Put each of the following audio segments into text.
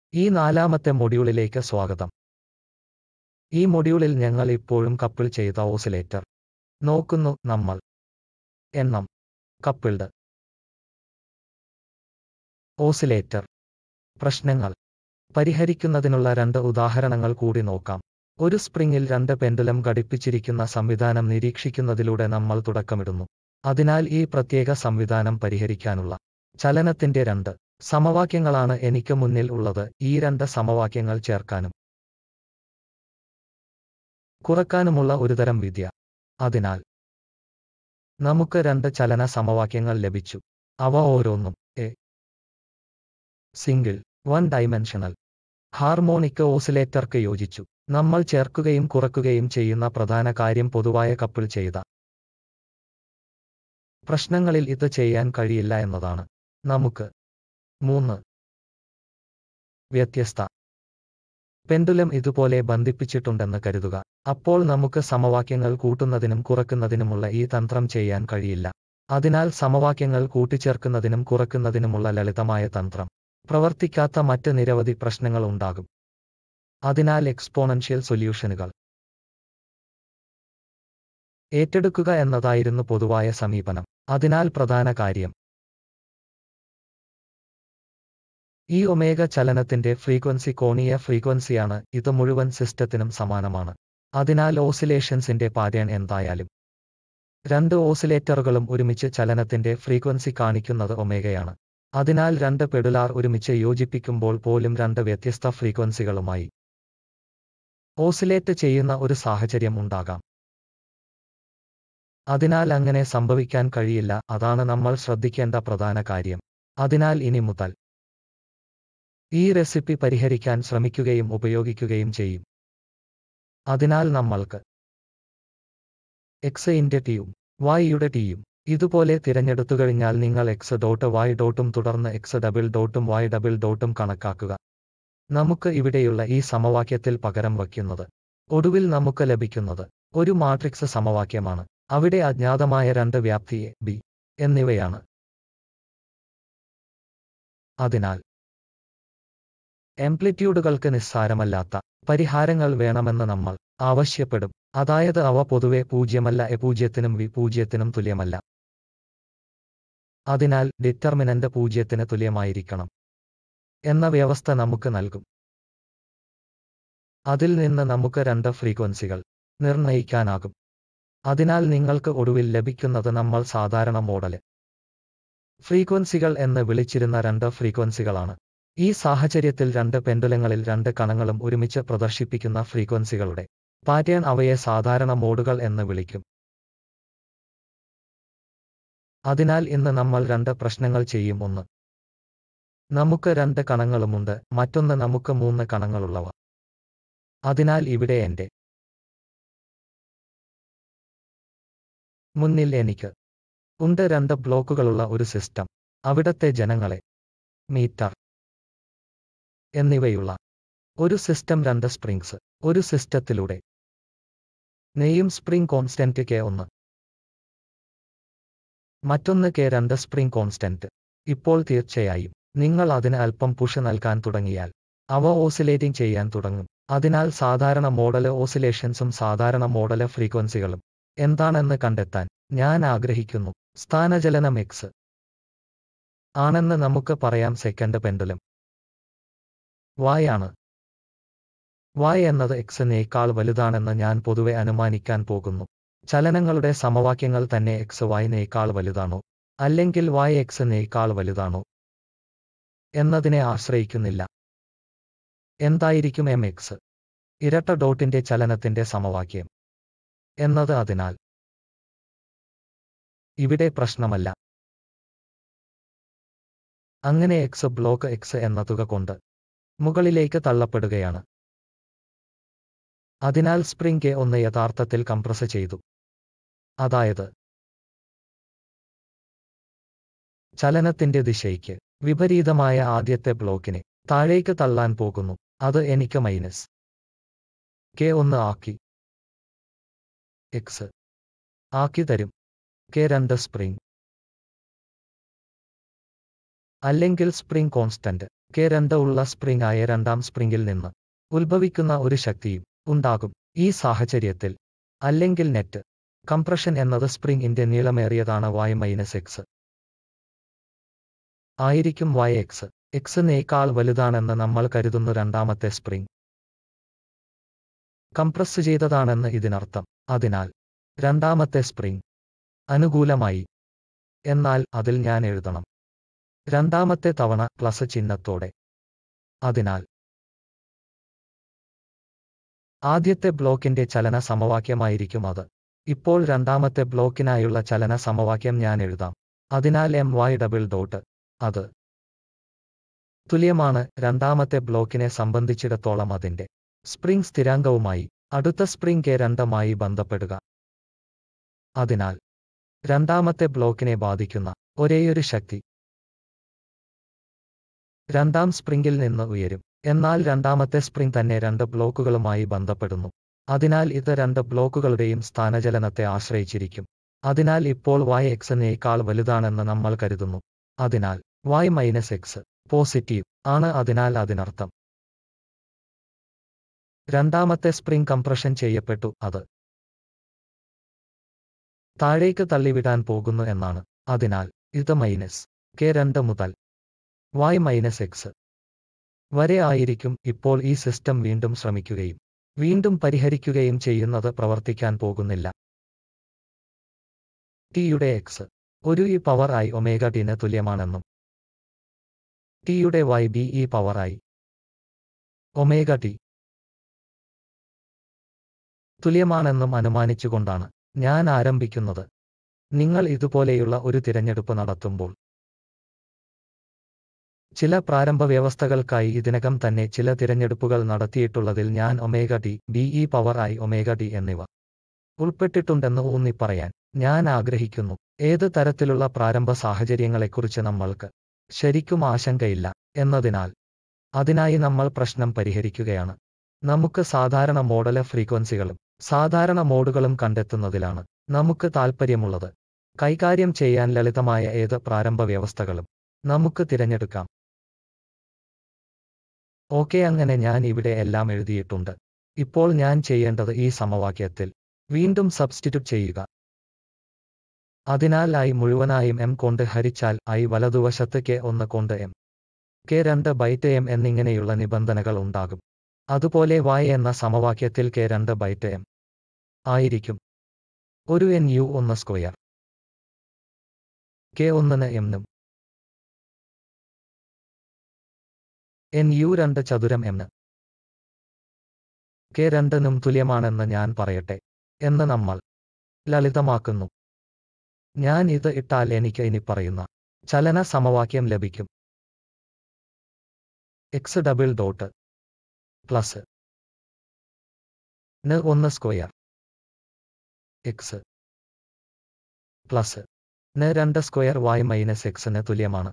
ഈ നാലാമത്തെ മൊഡ്യൂളിലേക്ക് സ്വാഗതം ഈ മൊഡ്യൂളിൽ ഞങ്ങൾ ഇപ്പോഴും കപ്പിൾ ചെയ്ത ഓസിലേറ്റർ നോക്കുന്നു നമ്മൾ എണ്ണം കപ്പിൾഡ് ഓസിലേറ്റർ പ്രശ്നങ്ങൾ പരിഹരിക്കുന്നതിനുള്ള രണ്ട് ഉദാഹരണങ്ങൾ കൂടി നോക്കാം ഒരു സ്പ്രിംഗിൽ രണ്ട് പെൻഡുലം ഘടിപ്പിച്ചിരിക്കുന്ന സംവിധാനം നിരീക്ഷിക്കുന്നതിലൂടെ നമ്മൾ തുടക്കമിടുന്നു അതിനാൽ ഈ പ്രത്യേക സംവിധാനം പരിഹരിക്കാനുള്ള ചലനത്തിന്റെ രണ്ട് സമവാക്യങ്ങളാണ് എനിക്ക് മുന്നിൽ ഉള്ളത് ഈ രണ്ട് സമവാക്യങ്ങൾ ചേർക്കാനും കുറക്കാനുമുള്ള ഒരുതരം വിദ്യ അതിനാൽ നമുക്ക് രണ്ട് ചലന സമവാക്യങ്ങൾ ലഭിച്ചു അവ ഓരോന്നും a single one dimensional harmonic ഓസിലേറ്റർക്ക് യോജിച്ചു നമ്മൾ ചേർക്കുകയും കുറക്കുകയും ചെയ്യുന്ന പ്രധാന കാര്യം പൊതുവായ കപ്പിൾ ചെയ്ത പ്രശ്നങ്ങളിൽ ഇത് ചെയ്യാൻ കഴിയില്ല എന്നതാണ് നമുക്ക് മൂന്ന് വ്യത്യസ്ത പെൻഡുലം ഇതുപോലെ ബന്ധിപ്പിച്ചിട്ടുണ്ടെന്ന് കരുതുക അപ്പോൾ നമുക്ക് സമവാക്യങ്ങൾ കൂട്ടുന്നതിനും കുറക്കുന്നതിനുമുള്ള ഈ തന്ത്രം ചെയ്യാൻ കഴിയില്ല അതിനാൽ സമവാക്യങ്ങൾ കൂട്ടിച്ചേർക്കുന്നതിനും കുറക്കുന്നതിനുമുള്ള ലളിതമായ തന്ത്രം പ്രവർത്തിക്കാത്ത മറ്റ് നിരവധി പ്രശ്നങ്ങൾ ഉണ്ടാകും അതിനാൽ എക്സ്പോണൻഷ്യൽ സൊല്യൂഷനുകൾ ഏറ്റെടുക്കുക എന്നതായിരുന്നു പൊതുവായ സമീപനം അതിനാൽ പ്രധാന കാര്യം ഈ ഒമേഗ ചലനത്തിന്റെ ഫ്രീക്വൻസി കോണീയ ഫ്രീക്വൻസിയാണ് ഇത് മുഴുവൻ സിസ്റ്റത്തിനും സമാനമാണ് അതിനാൽ ഓസിലേഷൻസിന്റെ പാറ്റേൺ എന്തായാലും രണ്ട് ഓസിലേറ്ററുകളും ഒരുമിച്ച് ചലനത്തിന്റെ ഫ്രീക്വൻസി കാണിക്കുന്നത് ഒമേഗയാണ് അതിനാൽ രണ്ട് പെഡുലാർ ഒരുമിച്ച് യോജിപ്പിക്കുമ്പോൾ പോലും രണ്ട് വ്യത്യസ്ത ഫ്രീക്വൻസികളുമായി ഓസിലേറ്റ് ചെയ്യുന്ന ഒരു സാഹചര്യം ഉണ്ടാകാം അതിനാൽ അങ്ങനെ സംഭവിക്കാൻ കഴിയില്ല അതാണ് നമ്മൾ ശ്രദ്ധിക്കേണ്ട പ്രധാന കാര്യം അതിനാൽ ഇനി മുതൽ ഈ റെസിപ്പി പരിഹരിക്കാൻ ശ്രമിക്കുകയും ഉപയോഗിക്കുകയും ചെയ്യും അതിനാൽ നമ്മൾക്ക് എക്സ് ഇന്റെ ടിയും വായിയുടെ ടിയും ഇതുപോലെ തിരഞ്ഞെടുത്തുകഴിഞ്ഞാൽ നിങ്ങൾ എക്സ് ഡോട്ട് വായ് ഡോട്ടും തുടർന്ന് എക്സ് ഡബിൾ ഡോട്ടും വായ് ഡബിൾ ഡോട്ടും കണക്കാക്കുക നമുക്ക് ഇവിടെയുള്ള ഈ സമവാക്യത്തിൽ പകരം വയ്ക്കുന്നത് ഒടുവിൽ നമുക്ക് ലഭിക്കുന്നത് ഒരു മാട്രിക്സ് സമവാക്യമാണ് അവിടെ അജ്ഞാതമായ രണ്ട് വ്യാപ്തി എ ബി എന്നിവയാണ് അതിനാൽ ആംപ്ലിറ്റ്യൂഡുകൾക്ക് നിസ്സാരമല്ലാത്ത പരിഹാരങ്ങൾ വേണമെന്ന് നമ്മൾ ആവശ്യപ്പെടും അതായത് അവ പൊതുവെ പൂജ്യമല്ല എ പൂജ്യത്തിനും വി പൂജ്യത്തിനും തുല്യമല്ല അതിനാൽ ഡിറ്റർമിനന്റ് പൂജ്യത്തിന് തുല്യമായിരിക്കണം എന്ന വ്യവസ്ഥ നമുക്ക് നൽകും അതിൽ നിന്ന് നമുക്ക് രണ്ട് ഫ്രീക്വൻസികൾ നിർണ്ണയിക്കാനാകും അതിനാൽ നിങ്ങൾക്ക് ഒടുവിൽ ലഭിക്കുന്നത് നമ്മൾ സാധാരണ മോഡല് ഫ്രീക്വൻസികൾ എന്ന് വിളിച്ചിരുന്ന രണ്ട് ഫ്രീക്വൻസികളാണ് ഈ സാഹചര്യത്തിൽ രണ്ട് പെൻഡുലങ്ങളിൽ രണ്ട് കണങ്ങളും ഒരുമിച്ച് പ്രദർശിപ്പിക്കുന്ന ഫ്രീക്വൻസികളുടെ പാറ്റേൺ അവയെ സാധാരണ മോഡുകൾ എന്ന് വിളിക്കും അതിനാൽ ഇന്ന് നമ്മൾ രണ്ട് പ്രശ്നങ്ങൾ ചെയ്യും ഒന്ന് നമുക്ക് രണ്ട് കണങ്ങളുമുണ്ട് മറ്റൊന്ന് നമുക്ക് മൂന്ന് കണങ്ങളുള്ളവ അതിനാൽ ഇവിടെ എന്റെ മുന്നിൽ എനിക്ക് ഉണ്ട് രണ്ട് ബ്ലോക്കുകളുള്ള ഒരു സിസ്റ്റം അവിടത്തെ ജനങ്ങളെ മീറ്റർ എന്നിവയുള്ള ഒരു സിസ്റ്റം രണ്ട് സ്പ്രിങ്സ് ഒരു സിസ്റ്റത്തിലൂടെ നെയ്യും സ്പ്രിംഗ് കോൺസ്റ്റന്റ് കെ ഒന്ന് മറ്റൊന്ന് കെ രണ്ട് സ്പ്രിംഗ് കോൺസ്റ്റന്റ് ഇപ്പോൾ തീർച്ചയായും നിങ്ങൾ അതിന് അല്പം പുഷ് നൽകാൻ തുടങ്ങിയാൽ അവ ഓസിലേറ്റിംഗ് ചെയ്യാൻ തുടങ്ങും അതിനാൽ സാധാരണ മോഡല് ഓസിലേഷൻസും സാധാരണ മോഡല് ഫ്രീക്വൻസികളും എന്താണെന്ന് കണ്ടെത്താൻ ഞാൻ ആഗ്രഹിക്കുന്നു സ്ഥാനചലനം എക്സ് ആണെന്ന് നമുക്ക് പറയാം സെക്കൻഡ് പെൻഡുലം y ആണ് y എന്നത് x നേക്കാൾ വലുതാണെന്ന് ഞാൻ പൊതുവെ അനുമാനിക്കാൻ പോകുന്നു ചലനങ്ങളുടെ സമവാക്യങ്ങൾ തന്നെ x y നേക്കാൾ വലുതാണോ അല്ലെങ്കിൽ y x നേക്കാൾ വലുതാണോ എന്നതിനെ ആശ്രയിക്കുന്നില്ല എന്തായിരിക്കും mx ഇരട്ട ഡോട്ടിന്റെ ചലനത്തിന്റെ സമവാക്യം എന്നത് അതിനാൽ ഇവിടെ പ്രശ്നമല്ല അങ്ങനെ എക്സ് ബ്ലോക്ക് എക്സ് എന്ന തുക കൊണ്ട് മുകളിലേക്ക് തള്ളപ്പെടുകയാണ് അതിനാൽ സ്പ്രിംഗ് കെ ഒന്ന് യഥാർത്ഥത്തിൽ കംപ്രസ് ചെയ്തു അതായത് ചലനത്തിന്റെ ദിശയ്ക്ക് വിപരീതമായ ആദ്യത്തെ ബ്ലോക്കിനെ താഴേക്ക് തള്ളാൻ പോകുന്നു അത് എനിക്ക് മൈനസ് കെ ഒന്ന് ആക്കി എക്സ് ആക്കി തരും കെ രണ്ട് സ്പ്രിംഗ് അല്ലെങ്കിൽ സ്പ്രിംഗ് കോൺസ്റ്റന്റ് കെ രണ്ട് ഉള്ള സ്പ്രിംഗ് ആയ രണ്ടാം സ്പ്രിംഗിൽ നിന്ന് ഉത്ഭവിക്കുന്ന ഒരു ശക്തിയും ഉണ്ടാകും ഈ സാഹചര്യത്തിൽ അല്ലെങ്കിൽ നെറ്റ് കംപ്രഷൻ എന്നത് സ്പ്രിംഗിന്റെ നീളമേറിയതാണ് y മൈനസ് എക്സ് ആയിരിക്കും y എക്സ് എക്സ് നേക്കാൾ വലുതാണെന്ന് നമ്മൾ കരുതുന്നു രണ്ടാമത്തെ സ്പ്രിംഗ് കംപ്രസ് ചെയ്തതാണെന്ന് ഇതിനർത്ഥം അതിനാൽ രണ്ടാമത്തെ സ്പ്രിംഗ് അനുകൂലമായി എന്നാൽ അതിൽ ഞാൻ എഴുതണം രണ്ടാമത്തെ തവണ പ്ലസ് ചിഹ്നത്തോടെ അതിനാൽ ആദ്യത്തെ ബ്ലോക്കിന്റെ ചലന സമവാക്യമായിരിക്കും അത് ഇപ്പോൾ രണ്ടാമത്തെ ബ്ലോക്കിനായുള്ള ചലന സമവാക്യം ഞാൻ എഴുതാം അതിനാൽ എം വൈ ഡബിൾ ഡോട്ട് അത് തുല്യമാണ് രണ്ടാമത്തെ ബ്ലോക്കിനെ സംബന്ധിച്ചിടത്തോളം അതിന്റെ സ്പ്രിംഗ് സ്ഥിരാങ്കവുമായി അടുത്ത സ്പ്രിംഗ് കെ രണ്ടുമായി ബന്ധപ്പെടുക അതിനാൽ രണ്ടാമത്തെ ബ്ലോക്കിനെ ബാധിക്കുന്ന ഒരേയൊരു ശക്തി രണ്ടാം സ്പ്രിംഗിൽ നിന്ന് ഉയരും എന്നാൽ രണ്ടാമത്തെ സ്പ്രിംഗ് തന്നെ രണ്ട് ബ്ലോക്കുകളുമായി ബന്ധപ്പെടുന്നു അതിനാൽ ഇത് രണ്ട് ബ്ലോക്കുകളുടെയും സ്ഥാനചലനത്തെ ആശ്രയിച്ചിരിക്കും അതിനാൽ ഇപ്പോൾ y x നേക്കാൾ വലുതാണെന്ന് നമ്മൾ കരുതുന്നു അതിനാൽ y മൈനസ് എക്സ് പോസിറ്റീവ് ആണ് അതിനാൽ അതിനർത്ഥം രണ്ടാമത്തെ സ്പ്രിംഗ് കംപ്രഷൻ ചെയ്യപ്പെട്ടു അത് താഴേക്ക് തള്ളിവിടാൻ പോകുന്നു എന്നാണ് അതിനാൽ ഇത് മൈനസ് കെ രണ്ട് മുതൽ y മൈനസ് എക്സ് വരെ ആയിരിക്കും ഇപ്പോൾ ഈ സിസ്റ്റം വീണ്ടും ശ്രമിക്കുകയും വീണ്ടും പരിഹരിക്കുകയും ചെയ്യുന്നത് പ്രവർത്തിക്കാൻ പോകുന്നില്ല ടിയുടെ എക്സ് ഒരു ഇ പവർ ആയി ഒമേഗ ടിന് തുല്യമാണെന്നും ടിയുടെ വൈ ബി ഇ പവർ ആയി ഒമേഗ ടി തുല്യമാണെന്നും അനുമാനിച്ചുകൊണ്ടാണ് ഞാൻ ആരംഭിക്കുന്നത് നിങ്ങൾ ഇതുപോലെയുള്ള ഒരു തിരഞ്ഞെടുപ്പ് നടത്തുമ്പോൾ ചില പ്രാരംഭ വ്യവസ്ഥകൾക്കായി ഇതിനകം തന്നെ ചില തിരഞ്ഞെടുപ്പുകൾ നടത്തിയിട്ടുള്ളതിൽ ഞാൻ omega t b e power ആയി ഒമേഗ ടി എന്നിവ ഉൾപ്പെട്ടിട്ടുണ്ടെന്ന് ഊന്നിപ്പറയാൻ ഞാൻ ആഗ്രഹിക്കുന്നു ഏത് തരത്തിലുള്ള പ്രാരംഭ സാഹചര്യങ്ങളെക്കുറിച്ച് നമ്മൾക്ക് ശരിക്കും ആശങ്കയില്ല എന്നതിനാൽ അതിനായി നമ്മൾ പ്രശ്നം പരിഹരിക്കുകയാണ് നമുക്ക് സാധാരണ മോഡല് ഫ്രീക്വൻസികളും സാധാരണ മോഡുകളും കണ്ടെത്തുന്നതിലാണ് നമുക്ക് താൽപ്പര്യമുള്ളത് കൈകാര്യം ചെയ്യാൻ ലളിതമായ ഏത് പ്രാരംഭ വ്യവസ്ഥകളും നമുക്ക് തിരഞ്ഞെടുക്കാം ഓക്കെ അങ്ങനെ ഞാൻ ഇവിടെ എല്ലാം എഴുതിയിട്ടുണ്ട് ഇപ്പോൾ ഞാൻ ചെയ്യേണ്ടത് ഈ സമവാക്യത്തിൽ വീണ്ടും സബ്സ്റ്റിറ്റ്യൂട്ട് ചെയ്യുക അതിനാൽ ഐ മുഴുവനായും എം കൊണ്ട് ഹരിച്ചാൽ ഐ വലതുവശത്ത് കെ ഒന്ന് കൊണ്ട് എം കെ രണ്ട് ബൈറ്റ് എം എന്നിങ്ങനെയുള്ള നിബന്ധനകൾ ഉണ്ടാകും അതുപോലെ y എന്ന സമവാക്യത്തിൽ കെ രണ്ട് ബൈറ്റ് എം ആയിരിക്കും ഒരു എൻ യു ഒന്ന് സ്ക്വയർ കെ ഒന്നിന് എമ്നും എൻ യു രണ്ട് ചതുരം എന്ന് കെ രണ്ടിനും തുല്യമാണെന്ന് ഞാൻ പറയട്ടെ എന്ന് നമ്മൾ ലളിതമാക്കുന്നു ഞാൻ ഇത് ഇട്ടാൽ എനിക്ക് ഇനി പറയുന്ന ചലന സമവാക്യം ലഭിക്കും എക്സ് ഡബിൾ ഡോട്ട് പ്ലസ് ന് ഒന്ന് സ്ക്വയർ എക്സ് പ്ലസ് ന് രണ്ട് സ്ക്വയർ വൈ മൈനസ് എക്സിന് തുല്യമാണ്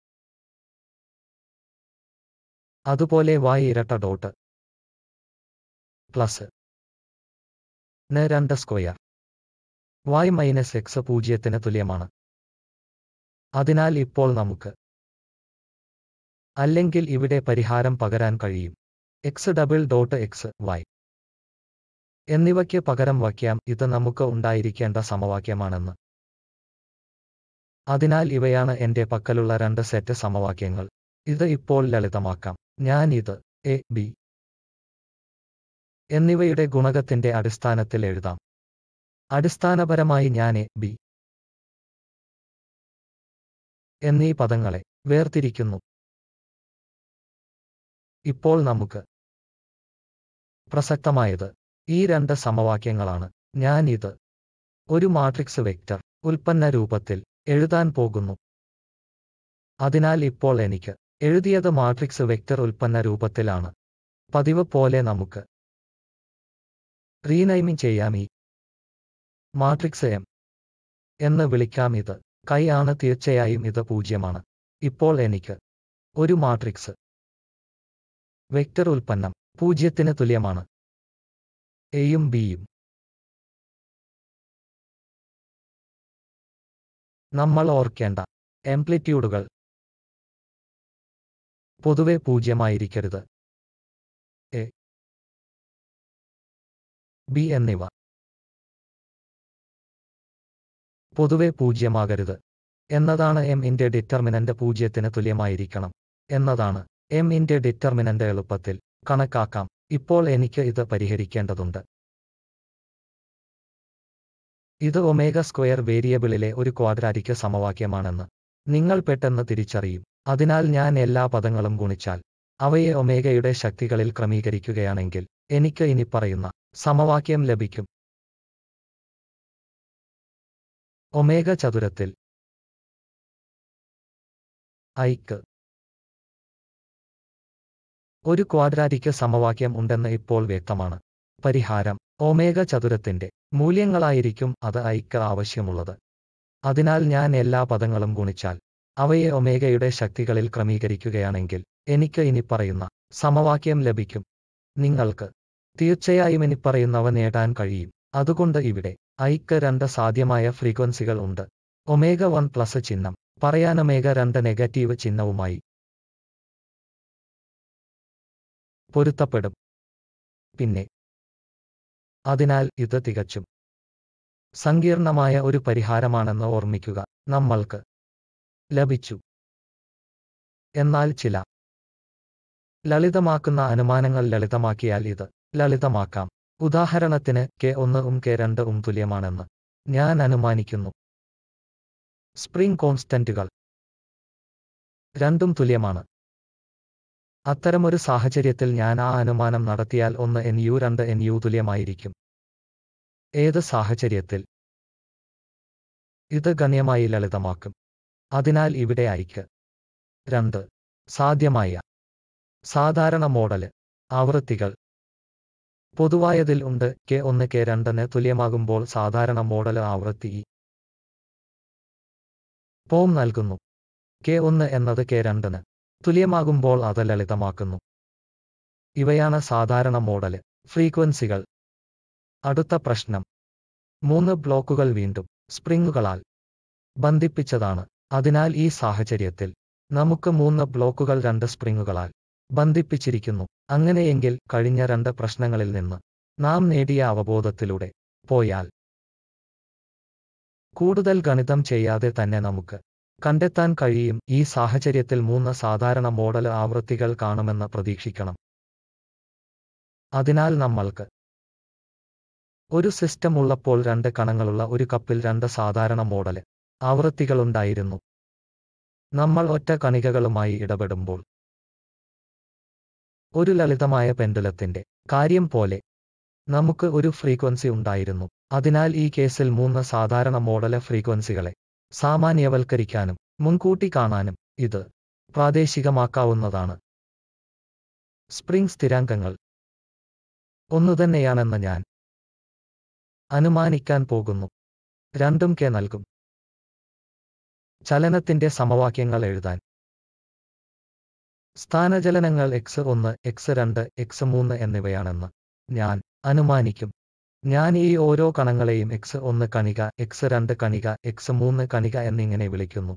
അതുപോലെ y ഇരട്ട ഡോട്ട് പ്ലസ് ന് രണ്ട് സ്ക്വയർ y മൈനസ് എക്സ് പൂജ്യത്തിന് തുല്യമാണ് അതിനാൽ ഇപ്പോൾ നമുക്ക് അല്ലെങ്കിൽ ഇവിടെ പരിഹാരം പകരാൻ കഴിയും x double dot x y എന്നിവയ്ക്ക് പകരം വയ്ക്കാം ഇത് നമുക്ക് ഉണ്ടായിരിക്കേണ്ട സമവാക്യമാണെന്ന് അതിനാൽ ഇവയാണ് എന്റെ പക്കലുള്ള രണ്ട് സെറ്റ് സമവാക്യങ്ങൾ ഇത് ഇപ്പോൾ ലളിതമാക്കാം ഞാൻ ഇത് എ ബി എന്നിവയുടെ ഗുണകത്തിന്റെ അടിസ്ഥാനത്തിൽ എഴുതാം അടിസ്ഥാനപരമായി ഞാൻ എ ബി എന്നീ പദങ്ങളെ വേർതിരിക്കുന്നു ഇപ്പോൾ നമുക്ക് പ്രസക്തമായത് ഈ രണ്ട് സമവാക്യങ്ങളാണ് ഞാൻ ഇത് ഒരു മാട്രിക്സ് വെക്റ്റർ ഉൽപ്പന്ന രൂപത്തിൽ എഴുതാൻ പോകുന്നു അതിനാൽ ഇപ്പോൾ എനിക്ക് എഴുതിയത് മാട്രിക്സ് വെക്റ്റർ ഉൽപ്പന്ന രൂപത്തിലാണ് പതിവ് പോലെ നമുക്ക് റീനൈമിംഗ് ചെയ്യാം ഈ മാട്രിക്സ് എം എന്ന് വിളിക്കാം ഇത് കൈ ആണ് തീർച്ചയായും ഇത് പൂജ്യമാണ് ഇപ്പോൾ എനിക്ക് ഒരു മാട്രിക്സ് വെക്റ്റർ ഉൽപ്പന്നം പൂജ്യത്തിന് തുല്യമാണ് എയും ബിയും നമ്മൾ ഓർക്കേണ്ട ആംപ്ലിറ്റ്യൂഡുകൾ പൊതുവെ പൂജ്യമായിരിക്കരുത് എ ബി എന്നിവ പൊതുവെ പൂജ്യമാകരുത് എന്നതാണ് എം ഇന്റെ ഡിറ്റർമിനന്റ് പൂജ്യത്തിന് തുല്യമായിരിക്കണം എന്നതാണ് എം ഇന്റെ ഡിറ്റർമിനന്റ് എളുപ്പത്തിൽ കണക്കാക്കാം ഇപ്പോൾ എനിക്ക് ഇത് പരിഹരിക്കേണ്ടതുണ്ട് ഇത് ഒമേഗ സ്ക്വയർ വേരിയബിളിലെ ഒരു ക്വാഡ്രാറ്റിക് സമവാക്യമാണെന്ന് നിങ്ങൾ പെട്ടെന്ന് തിരിച്ചറിയും അതിനാൽ ഞാൻ എല്ലാ പദങ്ങളും ഗുണിച്ചാൽ അവയെ ഒമേഗയുടെ ശക്തികളിൽ ക്രമീകരിക്കുകയാണെങ്കിൽ എനിക്ക് ഇനി പറയുന്ന സമവാക്യം ലഭിക്കും ഒമേഗ ചതുരത്തിൽ ഐക്ക് ഒരു ക്വാഡ്രാറ്റിക് സമവാക്യം ഉണ്ടെന്ന് ഇപ്പോൾ വ്യക്തമാണ് പരിഹാരം ഒമേഗ ചതുരത്തിന്റെ മൂല്യങ്ങളായിരിക്കും അത് ഐക്ക് ആവശ്യമുള്ളത് അതിനാൽ ഞാൻ എല്ലാ പദങ്ങളും ഗുണിച്ചാൽ അവയെ ഒമേഗയുടെ ശക്തികളിൽ ക്രമീകരിക്കുകയാണെങ്കിൽ എനിക്ക് ഇനി പറയുന്ന സമവാക്യം ലഭിക്കും നിങ്ങൾക്ക് തീർച്ചയായും ഇനി പറയുന്നവ നേടാൻ കഴിയും അതുകൊണ്ട് ഇവിടെ ഐക്ക് രണ്ട് സാധ്യമായ ഫ്രീക്വൻസികൾ ഉണ്ട് ഒമേഗ വൺ പ്ലസ് ചിഹ്നം പറയാൻ ഒമേഗ രണ്ട് നെഗറ്റീവ് ചിഹ്നവുമായി പൊരുത്തപ്പെടും പിന്നെ അതിനാൽ ഇത് തികച്ചും സങ്കീർണമായ ഒരു പരിഹാരമാണെന്ന് ഓർമ്മിക്കുക നമ്മൾക്ക് ലഭിച്ചു എന്നാൽ ചില ലളിതമാക്കുന്ന അനുമാനങ്ങൾ ലളിതമാക്കിയാൽ ഇത് ലളിതമാക്കാം ഉദാഹരണത്തിന് കെ ഒന്ന് ഉം കെ രണ്ട് ഉം തുല്യമാണെന്ന് ഞാൻ അനുമാനിക്കുന്നു സ്പ്രിംഗ് കോൺസ്റ്റന്റുകൾ രണ്ടും തുല്യമാണ് അത്തരമൊരു സാഹചര്യത്തിൽ ഞാൻ ആ അനുമാനം നടത്തിയാൽ ഒന്ന് എൻ യു രണ്ട് എൻ യു തുല്യമായിരിക്കും ഏത് സാഹചര്യത്തിൽ ഇത് ഗണ്യമായി ലളിതമാക്കും അതിനാൽ ഇവിടെ അയക്ക് രണ്ട് സാധ്യമായ സാധാരണ മോഡല് ആവൃത്തികൾ പൊതുവായതിൽ ഉണ്ട് കെ ഒന്ന് കെ രണ്ടിന് തുല്യമാകുമ്പോൾ സാധാരണ മോഡല് ആവൃത്തി ഇ പോം നൽകുന്നു കെ ഒന്ന് എന്നത് കെ രണ്ടിന് തുല്യമാകുമ്പോൾ അത് ലളിതമാക്കുന്നു ഇവയാണ് സാധാരണ മോഡല് ഫ്രീക്വൻസികൾ അടുത്ത പ്രശ്നം മൂന്ന് ബ്ലോക്കുകൾ വീണ്ടും സ്പ്രിങ്ങുകളാൽ ബന്ധിപ്പിച്ചതാണ് അതിനാൽ ഈ സാഹചര്യത്തിൽ നമുക്ക് മൂന്ന് ബ്ലോക്കുകൾ രണ്ട് സ്പ്രിങ്ങുകളാൽ ബന്ധിപ്പിച്ചിരിക്കുന്നു അങ്ങനെയെങ്കിൽ കഴിഞ്ഞ രണ്ട് പ്രശ്നങ്ങളിൽ നിന്ന് നാം നേടിയ അവബോധത്തിലൂടെ പോയാൽ കൂടുതൽ ഗണിതം ചെയ്യാതെ തന്നെ നമുക്ക് കണ്ടെത്താൻ കഴിയും ഈ സാഹചര്യത്തിൽ മൂന്ന് സാധാരണ മോഡൽ ആവൃത്തികൾ കാണുമെന്ന് പ്രതീക്ഷിക്കണം അതിനാൽ നമ്മൾക്ക് ഒരു സിസ്റ്റം ഉള്ളപ്പോൾ രണ്ട് കണങ്ങളുള്ള ഒരു കപ്പിൽ രണ്ട് സാധാരണ മോഡല് ആവൃത്തികളുണ്ടായിരുന്നു നമ്മൾ ഒറ്റ കണികകളുമായി ഇടപെടുമ്പോൾ ഒരു ലളിതമായ പെൻഡുലത്തിന്റെ കാര്യം പോലെ നമുക്ക് ഒരു ഫ്രീക്വൻസി ഉണ്ടായിരുന്നു അതിനാൽ ഈ കേസിൽ മൂന്ന് സാധാരണ മോഡല് ഫ്രീക്വൻസികളെ സാമാന്യവൽക്കരിക്കാനും മുൻകൂട്ടി കാണാനും ഇത് പ്രാദേശികമാക്കാവുന്നതാണ് സ്പ്രിംഗ് സ്ഥിരാങ്കങ്ങൾ ഒന്നുതന്നെയാണെന്ന് ഞാൻ അനുമാനിക്കാൻ പോകുന്നു രണ്ടും കെ നൽകും ചലനത്തിന്റെ സമവാക്യങ്ങൾ എഴുതാൻ സ്ഥാനചലനങ്ങൾ എക്സ് ഒന്ന് എക്സ് രണ്ട് എക്സ് മൂന്ന് എന്നിവയാണെന്ന് ഞാൻ അനുമാനിക്കും ഞാൻ ഈ ഓരോ കണങ്ങളെയും എക്സ് ഒന്ന് കണിക എക്സ് രണ്ട് കണിക എക്സ് മൂന്ന് കണിക എന്നിങ്ങനെ വിളിക്കുന്നു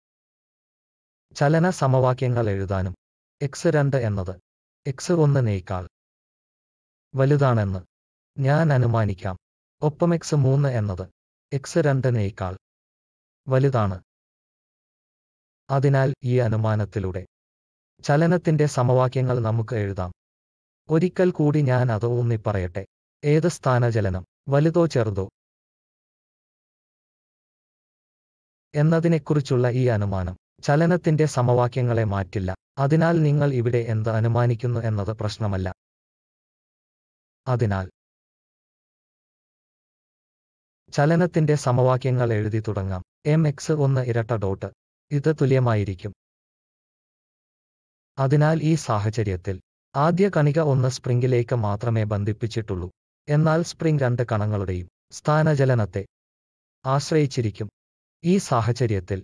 ചലന സമവാക്യങ്ങൾ എഴുതാനും എക്സ് രണ്ട് എന്നത് എക്സ് ഒന്നിനേക്കാൾ വലുതാണെന്ന് ഞാൻ അനുമാനിക്കാം ഒപ്പം എക്സ് മൂന്ന് എന്നത് എക്സ് രണ്ടിനേക്കാൾ വലുതാണ് അതിനാൽ ഈ അനുമാനത്തിലൂടെ ചലനത്തിന്റെ സമവാക്യങ്ങൾ നമുക്ക് എഴുതാം ഒരിക്കൽ കൂടി ഞാൻ അത് ഊന്നിപ്പറയട്ടെ ഏത് സ്ഥാനചലനം വലുതോ ചെറുതോ എന്നതിനെക്കുറിച്ചുള്ള ഈ അനുമാനം ചലനത്തിന്റെ സമവാക്യങ്ങളെ മാറ്റില്ല അതിനാൽ നിങ്ങൾ ഇവിടെ എന്ത് അനുമാനിക്കുന്നു എന്നത് പ്രശ്നമല്ല അതിനാൽ ചലനത്തിന്റെ സമവാക്യങ്ങൾ എഴുതി തുടങ്ങാം എം എക്സ് ഒന്ന് ഇരട്ട ഡോട്ട് ഇത് തുല്യമായിരിക്കും അതിനാൽ ഈ സാഹചര്യത്തിൽ ആദ്യ കണിക ഒന്ന് സ്പ്രിംഗിലേക്ക് മാത്രമേ ബന്ധിപ്പിച്ചിട്ടുള്ളൂ എന്നാൽ സ്പ്രിംഗ് രണ്ട് കണങ്ങളുടെയും സ്ഥാനചലനത്തെ ആശ്രയിച്ചിരിക്കും ഈ സാഹചര്യത്തിൽ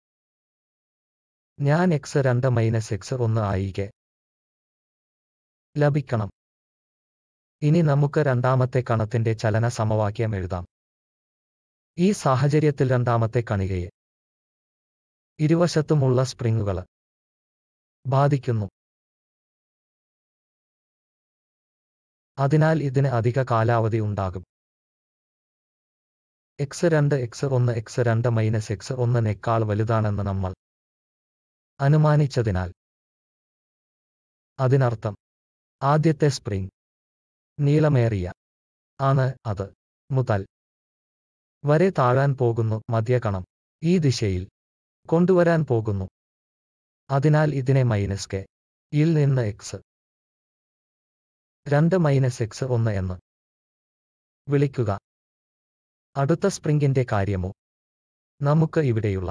ഞാൻ എക്സ് രണ്ട് മൈനസ് എക്സ് ഒന്ന് ആയിക്കെ ലഭിക്കണം ഇനി നമുക്ക് രണ്ടാമത്തെ കണത്തിന്റെ ചലന സമവാക്യം എഴുതാം ഈ സാഹചര്യത്തിൽ രണ്ടാമത്തെ കണികയെ ഇരുവശത്തുമുള്ള സ്പ്രിങ്ങുകൾ ബാധിക്കുന്നു അതിനാൽ ഇതിന് അധിക കാലാവധി ഉണ്ടാകും എക്സ് രണ്ട് എക്സ് ഒന്ന് എക്സ് രണ്ട് മൈനസ് എക്സ് ഒന്നിനേക്കാൾ വലുതാണെന്ന് നമ്മൾ അനുമാനിച്ചതിനാൽ അതിനർത്ഥം ആദ്യത്തെ സ്പ്രിംഗ് നീളമേറിയ ആണ് അത് മുതൽ വരെ താഴാൻ പോകുന്നു മധ്യകണം ഈ ദിശയിൽ കൊണ്ടുവരാൻ പോകുന്നു അതിനാൽ ഇതിനെ മൈനസ് കെ യിൽ നിന്ന് എക്സ് രണ്ട് മൈനസ് എക്സ് ഒന്ന് എന്ന് വിളിക്കുക അടുത്ത സ്പ്രിംഗിന്റെ കാര്യമോ നമുക്ക് ഇവിടെയുള്ള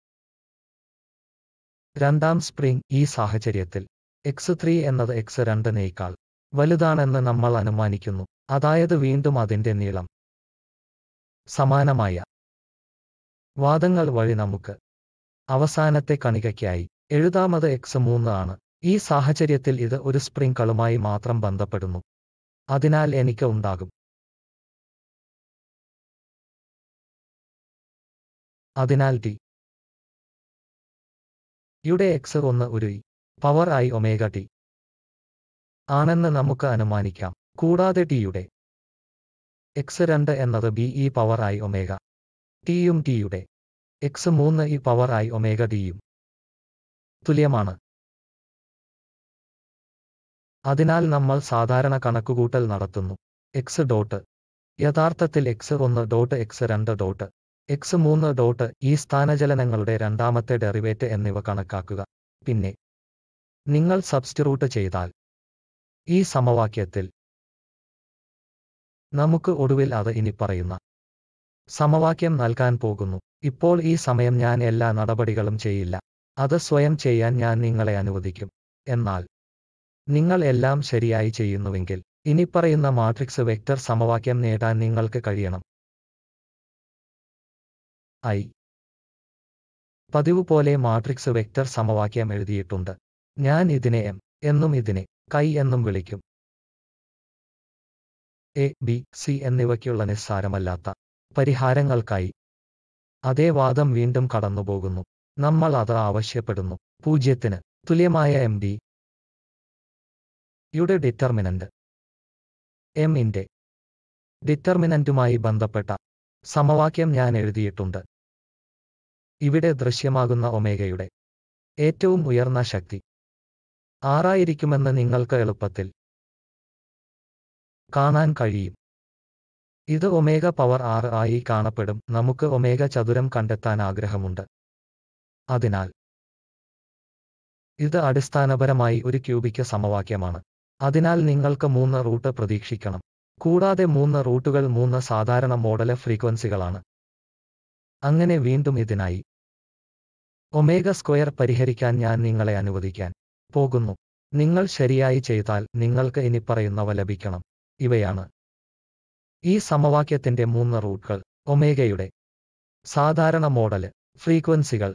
രണ്ടാം സ്പ്രിംഗ് ഈ സാഹചര്യത്തിൽ എക്സ് ത്രീ എന്നത് എക്സ് രണ്ടിനേക്കാൾ വലുതാണെന്ന് നമ്മൾ അനുമാനിക്കുന്നു അതായത് വീണ്ടും അതിന്റെ നീളം സമാനമായ വാദങ്ങൾ വഴി നമുക്ക് അവസാനത്തെ കണികയ്ക്കായി എഴുതാമത് എക്സ് മൂന്ന് ആണ് ഈ സാഹചര്യത്തിൽ ഇത് ഒരു സ്പ്രിംഗളുമായി മാത്രം ബന്ധപ്പെടുന്നു അതിനാൽ എനിക്ക് ഉണ്ടാകും അതിനാൽ ടി യുടെ എക്സ് ഒന്ന് ഒരു e power i omega t ആണെന്ന് നമുക്ക് അനുമാനിക്കാം കൂടാതെ ടിയുടെ എക്സ് രണ്ട് എന്നത് b e power i omega ടിയും ടിയുടെ എക്സ് മൂന്ന് ഇ പവർ ഐ ഒമേഗ ടിയും തുല്യമാണ് അതിനാൽ നമ്മൾ സാധാരണ കണക്കുകൂട്ടൽ നടത്തുന്നു എക്സ് ഡോട്ട് യഥാർത്ഥത്തിൽ എക്സ് ഒന്ന് ഡോട്ട് എക്സ് രണ്ട് ഡോട്ട് എക്സ് മൂന്ന് ഡോട്ട് ഈ സ്ഥാനചലനങ്ങളുടെ രണ്ടാമത്തെ ഡെറിവേറ്റ് എന്നിവ കണക്കാക്കുക പിന്നെ നിങ്ങൾ സബ്സ്റ്റിറ്റ്യൂട്ട് ചെയ്താൽ ഈ സമവാക്യത്തിൽ നമുക്ക് ഒടുവിൽ അത് ഇനി പറയുന്ന സമവാക്യം നൽകാൻ പോകുന്നു ഇപ്പോൾ ഈ സമയം ഞാൻ എല്ലാ നടപടികളും ചെയ്യില്ല അത് സ്വയം ചെയ്യാൻ ഞാൻ നിങ്ങളെ അനുവദിക്കും എന്നാൽ നിങ്ങൾ എല്ലാം ശരിയായി ചെയ്യുന്നുവെങ്കിൽ ഇനിപ്പറയുന്ന മാട്രിക്സ് വെക്റ്റർ സമവാക്യം നേടാൻ നിങ്ങൾക്ക് കഴിയണം ഐ പതിവ് പോലെ മാട്രിക്സ് വെക്റ്റർ സമവാക്യം എഴുതിയിട്ടുണ്ട് ഞാൻ ഇതിനെ എം എന്നും ഇതിനെ കൈ എന്നും വിളിക്കും എ ബി സി എന്നിവയ്ക്കുള്ള നിസ്സാരമല്ലാത്ത പരിഹാരങ്ങൾക്കായി അതേ വാദം വീണ്ടും കടന്നുപോകുന്നു നമ്മൾ അത് ആവശ്യപ്പെടുന്നു പൂജ്യത്തിന് തുല്യമായ എം ഡി യുടെ ഡിറ്റർമിനന്റ് എം ഇന്റെ ഡിറ്റർമിനന്റുമായി ബന്ധപ്പെട്ട സമവാക്യം ഞാൻ എഴുതിയിട്ടുണ്ട് ഇവിടെ ദൃശ്യമാകുന്ന ഒമേഗയുടെ ഏറ്റവും ഉയർന്ന ശക്തി ആറായിരിക്കുമെന്ന് നിങ്ങൾക്ക് എളുപ്പത്തിൽ കാണാൻ കഴിയും ഇത് ഒമേഗ പവർ ആറ് ആയി കാണപ്പെടും നമുക്ക് ഒമേഗ ചതുരം കണ്ടെത്താൻ ആഗ്രഹമുണ്ട് അതിനാൽ ഇത് അടിസ്ഥാനപരമായി ഒരു ക്യൂബിക്ക് സമവാക്യമാണ് അതിനാൽ നിങ്ങൾക്ക് മൂന്ന് റൂട്ട് പ്രതീക്ഷിക്കണം കൂടാതെ മൂന്ന് റൂട്ടുകൾ മൂന്ന് സാധാരണ മോഡല് ഫ്രീക്വൻസികളാണ് അങ്ങനെ വീണ്ടും ഇതിനായി ഒമേഗ സ്ക്വയർ പരിഹരിക്കാൻ ഞാൻ നിങ്ങളെ അനുവദിക്കാൻ പോകുന്നു നിങ്ങൾ ശരിയായി ചെയ്താൽ നിങ്ങൾക്ക് ഇനിപ്പറയുന്നവ ലഭിക്കണം ഇവയാണ് ഈ സമവാക്യത്തിന്റെ മൂന്ന് റൂട്ടുകൾ ഒമേഗയുടെ സാധാരണ മോഡല് ഫ്രീക്വൻസികൾ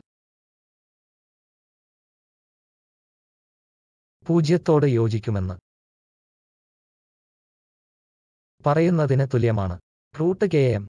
പൂജ്യത്തോട് യോജിക്കുമെന്ന് പറയുന്നതിന് തുല്യമാണ് റൂട്ട് കെ എം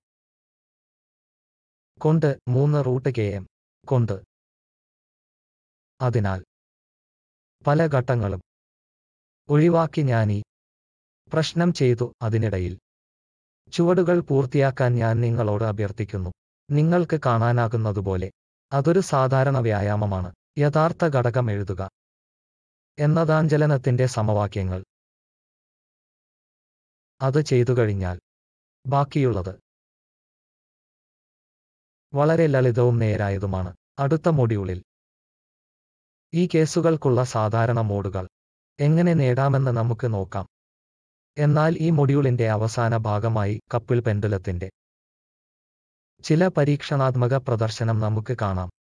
കൊണ്ട് മൂന്ന് റൂട്ട് കെ എം കൊണ്ട് അതിനാൽ പല ഘട്ടങ്ങളും ഒഴിവാക്കി ഞാൻ ഈ പ്രശ്നം ചെയ്തു അതിനിടയിൽ ചുവടുകൾ പൂർത്തിയാക്കാൻ ഞാൻ നിങ്ങളോട് അഭ്യർത്ഥിക്കുന്നു നിങ്ങൾക്ക് കാണാനാകുന്നതുപോലെ അതൊരു സാധാരണ വ്യായാമമാണ് യഥാർത്ഥ ഘടകം എഴുതുക എന്നതാഞ്ചലനത്തിന്റെ സമവാക്യങ്ങൾ അത് ചെയ്തു കഴിഞ്ഞാൽ ബാക്കിയുള്ളത് വളരെ ലളിതവും നേരായതുമാണ് അടുത്ത മൊഡ്യൂളിൽ ഈ കേസുകൾക്കുള്ള സാധാരണ മോഡുകൾ എങ്ങനെ നേടാമെന്ന് നമുക്ക് നോക്കാം എന്നാൽ ഈ മൊഡ്യൂളിന്റെ അവസാന ഭാഗമായി കപ്പിൾ പെൻഡുലത്തിന്റെ ചില പരീക്ഷണാത്മക പ്രദർശനം നമുക്ക് കാണാം